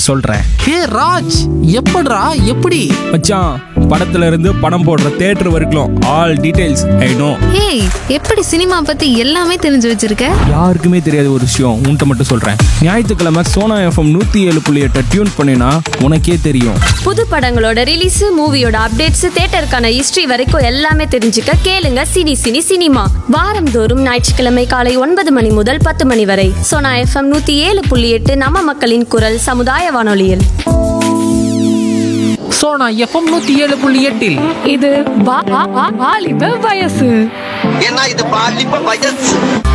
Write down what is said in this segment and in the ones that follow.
சொல்றேன் ஹே ராஜ் எப்படிடா எப்படி மச்சான் படத்துல இருந்து படம் போடுற தேட்டர் வரைக்கும் ஆல் டீடைல்ஸ் ஐ நோ ஏய் எப்படி சினிமா பத்தி எல்லாமே தெரிஞ்சு வச்சிருக்க யாருக்குமே தெரியாத ஒரு விஷயம் உன்கிட்ட மட்டும் சொல்றேன் ஞாயிற்றுக்கிழமை சோனா எஃப்எம் நூத்தி ஏழு புள்ளி எட்டை டியூன் பண்ணினா உனக்கே தெரியும் புது படங்களோட ரிலீஸ் மூவியோட அப்டேட்ஸ் தேட்டருக்கான ஹிஸ்டரி வரைக்கும் எல்லாமே தெரிஞ்சுக்க கேளுங்க சினி சினி சினிமா வாரந்தோறும் ஞாயிற்றுக்கிழமை காலை ஒன்பது மணி முதல் பத்து மணி வரை சோனா எஃப்எம் நூத்தி ஏழு புள்ளி எட்டு நம்ம மக்களின் குரல் சமுதாய வானொலியில் சோனா எஃப்எம் நூத்தி ஏழு புள்ளி எட்டில் இது வா- வா- வா- வாலிப வயசு ஏன்னா இது பாலிப்ப வயசு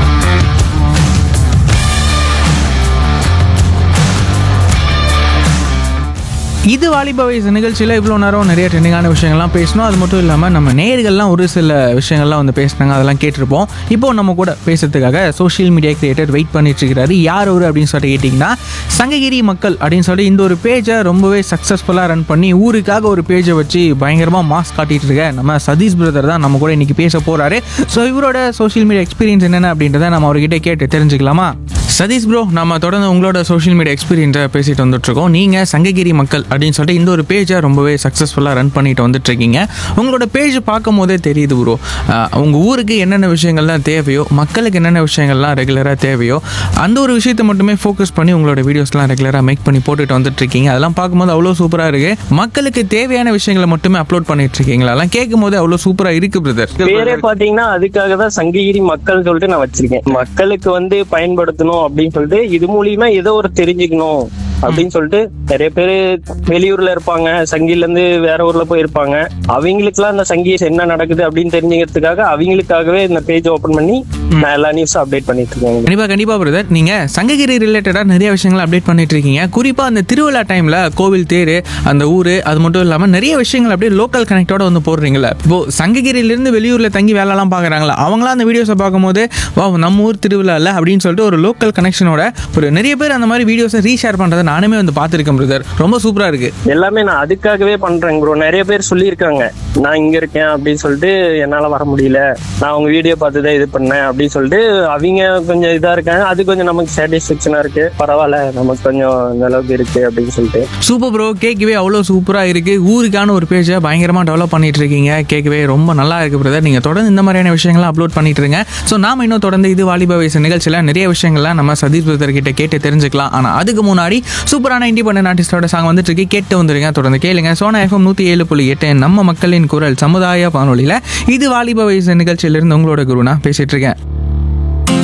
இது வாலிப வயசு நிகழ்ச்சியில் இவ்வளோ நேரம் நிறைய ட்ரெண்டிங்கான விஷயங்கள்லாம் பேசணும் அது மட்டும் இல்லாமல் நம்ம நேயர்கள்லாம் ஒரு சில விஷயங்கள்லாம் வந்து பேசுனாங்க அதெல்லாம் கேட்டிருப்போம் இப்போ நம்ம கூட பேசுறதுக்காக சோஷியல் மீடியா கிரியேட்டர் வெயிட் பண்ணிட்டு இருக்கிறாரு யார் அவர் அப்படின்னு சொல்லிட்டு கேட்டிங்கன்னா சங்ககிரி மக்கள் அப்படின்னு சொல்லி இந்த ஒரு பேஜை ரொம்பவே சக்ஸஸ்ஃபுல்லாக ரன் பண்ணி ஊருக்காக ஒரு பேஜை வச்சு பயங்கரமாக மாஸ் காட்டிட்டு இருக்க நம்ம சதீஷ் பிரதர் தான் நம்ம கூட இன்னைக்கு பேச போறாரு ஸோ இவரோட சோஷியல் மீடியா எக்ஸ்பீரியன்ஸ் என்னென்ன அப்படின்றத நம்ம அவர்கிட்ட கேட்டு தெரிஞ்சுக்கலாமா சதீஷ் ப்ரோ நம்ம தொடர்ந்து உங்களோட சோஷியல் மீடியா எக்ஸ்பீரியன்ஸை பேசிட்டு வந்துட்டு இருக்கோம் நீங்கள் சங்ககிரி மக்கள் அப்படின்னு சொல்லிட்டு இந்த ஒரு பேஜை ரொம்பவே சக்ஸஸ்ஃபுல்லாக ரன் பண்ணிட்டு வந்துட்டு இருக்கீங்க உங்களோட பேஜ் பார்க்கும் போதே தெரியுது ப்ரோ உங்கள் ஊருக்கு என்னென்ன விஷயங்கள்லாம் தேவையோ மக்களுக்கு என்னென்ன விஷயங்கள்லாம் ரெகுலராக தேவையோ அந்த ஒரு விஷயத்தை மட்டுமே ஃபோக்கஸ் பண்ணி உங்களோட வீடியோஸ்லாம் ரெகுலராக மேக் பண்ணி போட்டுட்டு வந்துட்டு இருக்கீங்க அதெல்லாம் பார்க்கும்போது அவ்வளோ சூப்பராக இருக்கு மக்களுக்கு தேவையான விஷயங்களை மட்டுமே அப்லோட் பண்ணிட்டு இருக்கீங்களா அதெல்லாம் கேட்கும் போது அவ்வளோ சூப்பராக இருக்கு பிரதர் பேரே பாத்தீங்கன்னா அதுக்காக தான் சங்ககிரி மக்கள் சொல்லிட்டு நான் வச்சிருக்கேன் மக்களுக்கு வந்து பயன்படுத்தணும் அப்படின்னு சொல்லிட்டு இது மூலியமா ஏதோ ஒரு தெரிஞ்சுக்கணும் அப்படின்னு சொல்லிட்டு நிறைய பேர் வெளியூர்ல இருப்பாங்க சங்கில இருந்து வேற ஊர்ல போயிருப்பாங்க அவங்களுக்குலாம் இந்த சங்கி என்ன நடக்குது அப்படின்னு தெரிஞ்சுக்கிறதுக்காக அவங்களுக்காகவே இந்த பேஜ் ஓபன் பண்ணி நான் எல்லா நியூஸும் அப்டேட் பண்ணிட்டு இருக்கேன் கண்டிப்பா கண்டிப்பா பிரதர் நீங்க சங்ககிரி ரிலேட்டடா நிறைய விஷயங்களை அப்டேட் பண்ணிட்டு இருக்கீங்க குறிப்பா அந்த திருவிழா டைம்ல கோவில் தேர் அந்த ஊரு அது மட்டும் இல்லாம நிறைய விஷயங்கள் அப்படியே லோக்கல் கனெக்டோட வந்து போடுறீங்களா இப்போ சங்ககிரியில இருந்து வெளியூர்ல தங்கி வேலைலாம் பாக்குறாங்களா அவங்களாம் அந்த வீடியோஸை பார்க்கும்போது வா நம்ம ஊர் திருவிழா இல்ல அப்படின்னு சொல்லிட்டு ஒரு லோக்கல் கனெக்ஷனோட ஒரு நிறைய பேர் அந்த மாதிரி வீடியோஸை ரீஷேர் பண்றதை நானுமே வந்து பார்த்துருக்கேன் பிரதர் ரொம்ப சூப்பரா இருக்கு எல்லாமே நான் அதுக்காகவே பண்றேன் ப்ரோ நிறைய பேர் சொல்லியிருக்காங்க நான் இங்க இருக்கேன் அப்படின்னு சொல்லிட்டு என்னால வர முடியல நான் உங்க வீடியோ பார்த்து தான் இது பண்ணேன் அப்படின்னு சொல்லிட்டு அவங்க கொஞ்சம் இதா இருக்காங்க அது கொஞ்சம் நமக்கு சாட்டிஸ்ஃபேக்ஷனா இருக்கு பரவாயில்ல நமக்கு கொஞ்சம் இந்த அளவுக்கு இருக்கு அப்படின்னு சொல்லிட்டு சூப்பர் ப்ரோ கேட்கவே அவ்வளோ சூப்பராக இருக்கு ஊருக்கான ஒரு பேஜை பயங்கரமாக டெவலப் பண்ணிட்டு இருக்கீங்க கேட்கவே ரொம்ப நல்லா இருக்கு பிரதர் நீங்கள் தொடர்ந்து இந்த மாதிரியான விஷயங்கள்லாம் அப்லோட் பண்ணிட்டு இருங்க ஸோ நாம இன்னும் தொடர்ந்து இது வாலிப வயசு நிகழ்ச்சியில் நிறைய விஷயங்கள்லாம் நம்ம சதீஷ் பிரதர் கிட்ட கேட்டு தெரிஞ்சுக்கலாம் ஆனால் அதுக்கு முன்னாடி சூப்பரான இண்டிபெண்டன்ட் ஆர்டிஸ்டோட சாங் வந்துட்டு இருக்கு கேட்டு வந்துருங்க தொடர்ந்து கேளுங்க சோனா எஃப்எம் நூற்றி ஏழு புள்ளி எட்டு நம்ம மக்களின் குரல் சமுதாய வானொலியில் இது வாலிப வயசு நிகழ்ச்சியிலிருந்து உங்களோட குருனா பேசிட்டு இருக்கேன்